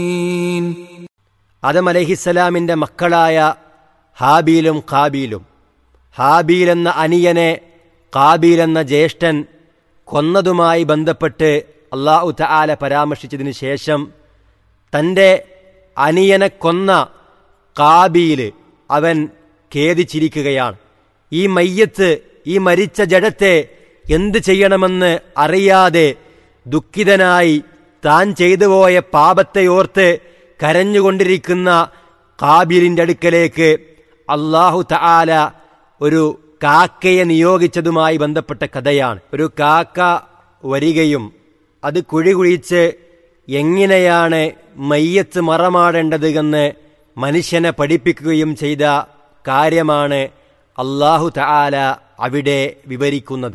ആദം അലഹിസ്സലാമിൻ്റെ മക്കളായ ഹാബീലും കാബീലും ഹാബീൽ എന്ന അനിയനെ കാബീൽ എന്ന ജ്യേഷ്ഠൻ കൊന്നതുമായി ബന്ധപ്പെട്ട് അള്ളാഹു തആല പരാമർശിച്ചതിന് ശേഷം തൻ്റെ അനിയനെ കൊന്ന കാബീൽ അവൻ ഖേദിച്ചിരിക്കുകയാണ് ഈ മയ്യത്ത് ഈ മരിച്ച ജഡത്തെ എന്ത് ചെയ്യണമെന്ന് അറിയാതെ ദുഃഖിതനായി താൻ ചെയ്തു പോയ പാപത്തെ ഓർത്ത് കരഞ്ഞുകൊണ്ടിരിക്കുന്ന കാബീലിൻ്റെ അടുക്കലേക്ക് അള്ളാഹു തആല ഒരു കാക്കയെ നിയോഗിച്ചതുമായി ബന്ധപ്പെട്ട കഥയാണ് ഒരു കാക്ക വരികയും അത് കുഴി കുഴിച്ച് എങ്ങനെയാണ് മയ്യത്ത് മറമാടേണ്ടത് എന്ന് മനുഷ്യനെ പഠിപ്പിക്കുകയും ചെയ്ത കാര്യമാണ് അള്ളാഹു തആല അവിടെ വിവരിക്കുന്നത്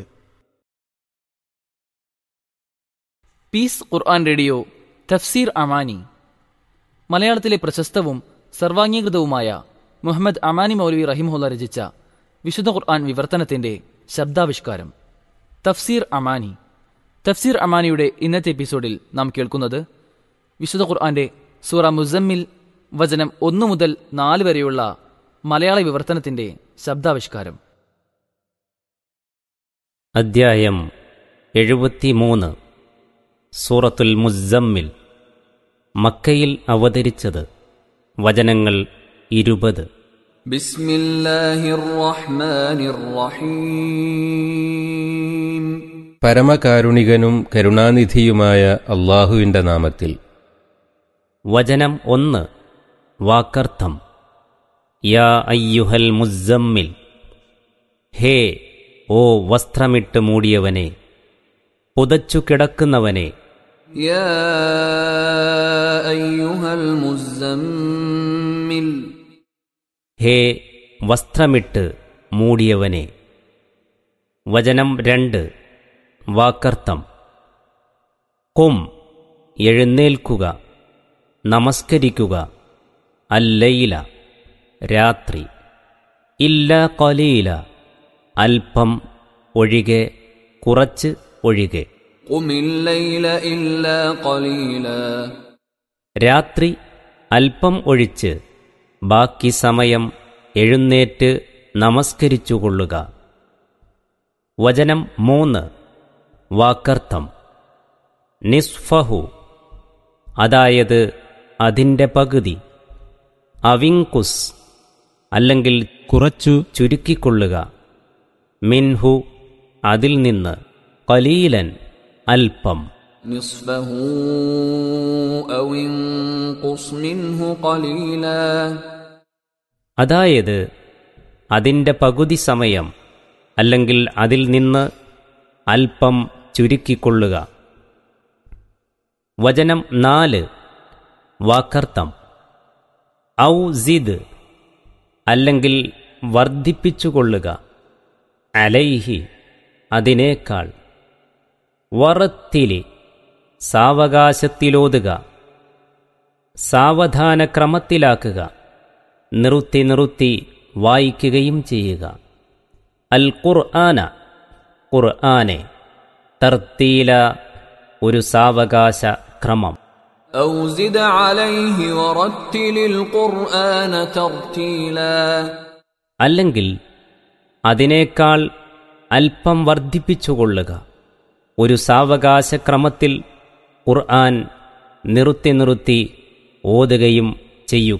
പീസ് ഖുർആൻ റേഡിയോ തഫ്സീർ അമാനി മലയാളത്തിലെ പ്രശസ്തവും സർവാംഗീകൃതവുമായ മുഹമ്മദ് അമാനി മൗലവി റഹിമുല്ല രചിച്ച വിശുദ്ധ ഖുർആൻ വിവർത്തനത്തിന്റെ ശബ്ദാവിഷ്കാരം തഫ്സീർ അമാനി തഫ്സീർ അമാനിയുടെ ഇന്നത്തെ എപ്പിസോഡിൽ നാം കേൾക്കുന്നത് വിശുദ്ധ ഖുർആന്റെ സൂറ മുസമ്മിൽ വചനം ഒന്നു മുതൽ നാല് വരെയുള്ള മലയാള വിവർത്തനത്തിന്റെ ശബ്ദാവിഷ്കാരം അദ്ധ്യായം എഴുപത്തിമൂന്ന് സൂറത്തുൽ മുസമ്മിൽ മക്കയിൽ അവതരിച്ചത് വചനങ്ങൾ ഇരുപത് بسم الله الرحمن الرحيم പരമകാരുണികനും കരുണാനിധിയുമായ അള്ളാഹുവിന്റെ നാമത്തിൽ വചനം ഒന്ന് വാക്കർത്ഥം യാ അയ്യുഹൽ മുസമ്മിൽ ഹേ ഓ വസ്ത്രമിട്ട് മൂടിയവനെ പുതച്ചു കിടക്കുന്നവനെ يا أيها المزمل ഹേ വസ്ത്രമിട്ട് മൂടിയവനെ വചനം രണ്ട് വാക്കർത്ഥം കും എഴുന്നേൽക്കുക നമസ്കരിക്കുക അല്ലയില രാത്രി ഇല്ല കൊലയില അല്പം ഒഴികെ കുറച്ച് ഒഴികെ قم الليل إلا قليلا രാത്രി അല്പം ഒഴിച്ച് ബാക്കി സമയം എഴുന്നേറ്റ് നമസ്കരിച്ചുകൊള്ളുക വചനം മൂന്ന് വാക്കർത്ഥം നിസ്ഫഹു അതായത് അതിൻ്റെ പകുതി അവിങ്കുസ് അല്ലെങ്കിൽ കുറച്ചു ചുരുക്കിക്കൊള്ളുക മിൻഹു അതിൽ നിന്ന് കലീലൻ അല്പം نصفه أو انقص منه قليلا അതായത് അതിൻ്റെ പകുതി സമയം അല്ലെങ്കിൽ അതിൽ നിന്ന് അല്പം ചുരുക്കിക്കൊള്ളുക വചനം നാല് വാക്കർത്ഥം ഔ സിദ് അല്ലെങ്കിൽ വർദ്ധിപ്പിച്ചുകൊള്ളുക അലൈഹി അതിനേക്കാൾ വറത്തിലി സാവകാശത്തിലോതുക സാവധാനക്രമത്തിലാക്കുക നിറുത്തി നിറുത്തി വായിക്കുകയും ചെയ്യുക അൽ ഖുർആന ഖുർആനെ തർത്തീല ഒരു സാവകാശ ക്രമം أو زد عليه ورتل القرآن ترتيلا അല്ലെങ്കിൽ അതിനേക്കാൾ അല്പം വർദ്ധിപ്പിച്ചുകൊള്ളുക ഒരു സാവകാശ ക്രമത്തിൽ ഖുർആൻ നിറുത്തി നിറുത്തി ഓതുകയും ചെയ്യുക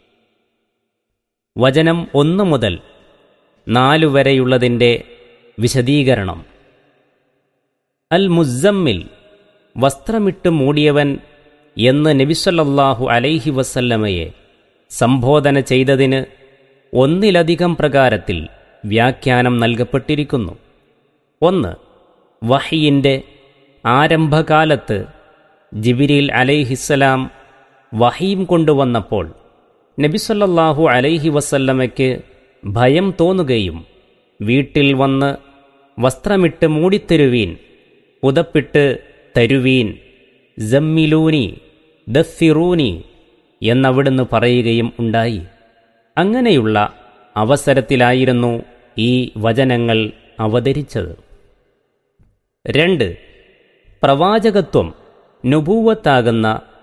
വചനം ഒന്ന് മുതൽ നാലു വരെയുള്ളതിൻ്റെ വിശദീകരണം അൽ മുസമ്മിൽ വസ്ത്രമിട്ട് മൂടിയവൻ എന്ന് നബിസല്ലാഹു അലൈഹി വസല്ലമയെ സംബോധന ചെയ്തതിന് ഒന്നിലധികം പ്രകാരത്തിൽ വ്യാഖ്യാനം നൽകപ്പെട്ടിരിക്കുന്നു ഒന്ന് വഹിയിൻ്റെ ആരംഭകാലത്ത് ജിബിരിൽ അലൈഹിസ്സലാം വഹീം കൊണ്ടുവന്നപ്പോൾ നബിസല്ലാഹു അലൈഹി വസല്ലമയ്ക്ക് ഭയം തോന്നുകയും വീട്ടിൽ വന്ന് വസ്ത്രമിട്ട് മൂടിത്തരുവീൻ പുതപ്പിട്ട് തരുവീൻ ജമ്മിലൂനി ദഫിറൂനി എന്നവിടുന്ന് പറയുകയും ഉണ്ടായി അങ്ങനെയുള്ള അവസരത്തിലായിരുന്നു ഈ വചനങ്ങൾ അവതരിച്ചത് രണ്ട് പ്രവാചകത്വം നുപൂവത്താകുന്ന